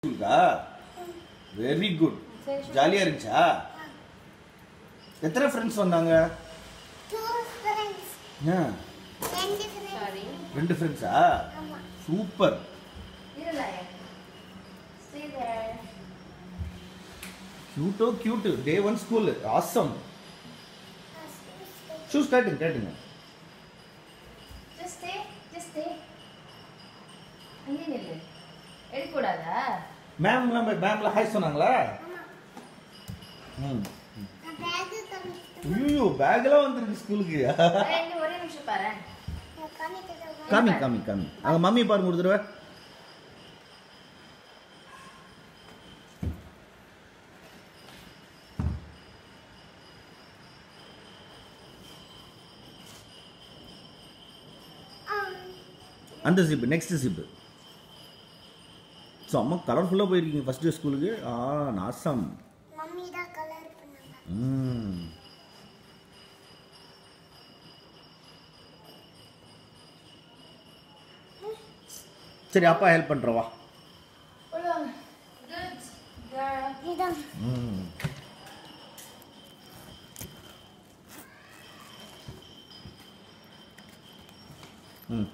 இருக்கா very good ஜாலியா இருந்துச்சா எத்தனை ஃப்ரெண்ட்ஸ் வந்தாங்க Two friends. ஆ, ரெண்டு friends. சாரி ரெண்டு ஃப்ரெண்ட்ஸா ஆமா. சூப்பர் இல்ல ஸ்டே தேர் கியூட்டோ cute day one school awesome shoes கேட்டுங்க கேட்டுங்க ஜஸ்ட் ஸ்டே ஜஸ்ட் ஸ்டே அங்கே நில்லு எடுக்க கூடாதா மேம்லாம் மேம்லாம் ஹாய் சொன்னாங்களா ஆமா. ம் நான் bag காமிக்கிறேன். ஐயோ பேக்லாம் வந்துருக்கு ஸ்கூலுக்கு ஏய், இங்க ஒரே நிமிஷம் பாரு நான் காமிக்கிறேன். காமி காமி காமி அங்க மம்மி பாருங்க ஒரு தடவை ஆ. அந்த ஜிப்பு நெக்ஸ்ட் ஜிப்பு செம்ம கலர்ஃபுல்லாக போயிருக்கீங்க ஃபர்ஸ்ட் டே ஸ்கூலுக்கு ஆ நாசம் மம்மி தான் கலர் பண்ணாங்க ம் சரி அப்பா ஹெல்ப் பண்ணுறவா குட் கேர்ள் இதான் ம் ம்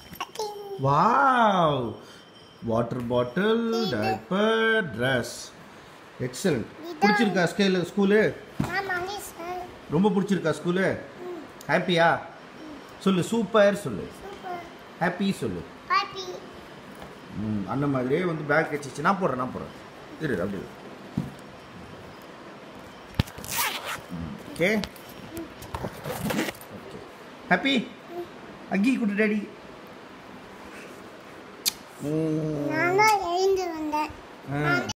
wow water bottle diaper dress excellent பிடிச்சிருக்கா ஸ்கேல் ஸ்கூலு நான் மம்மி சார் ரொம்ப பிடிச்சிருக்கா ஸ்கூலு ஹாப்பியா சொல்லு சூப்பர் சொல்லு சூப்பர் ஹாப்பி சொல்லு ஹாப்பி ம் அந்த மாதிரியே வந்து பேக் வச்சிச்சு நான் போடுறேன் நான் போடுறேன் இரு அப்படி இரு. ஓகே ஹாப்பி அக்கி குட்டு டாடி நான் தான் எழுந்து வந்தேன் ஆ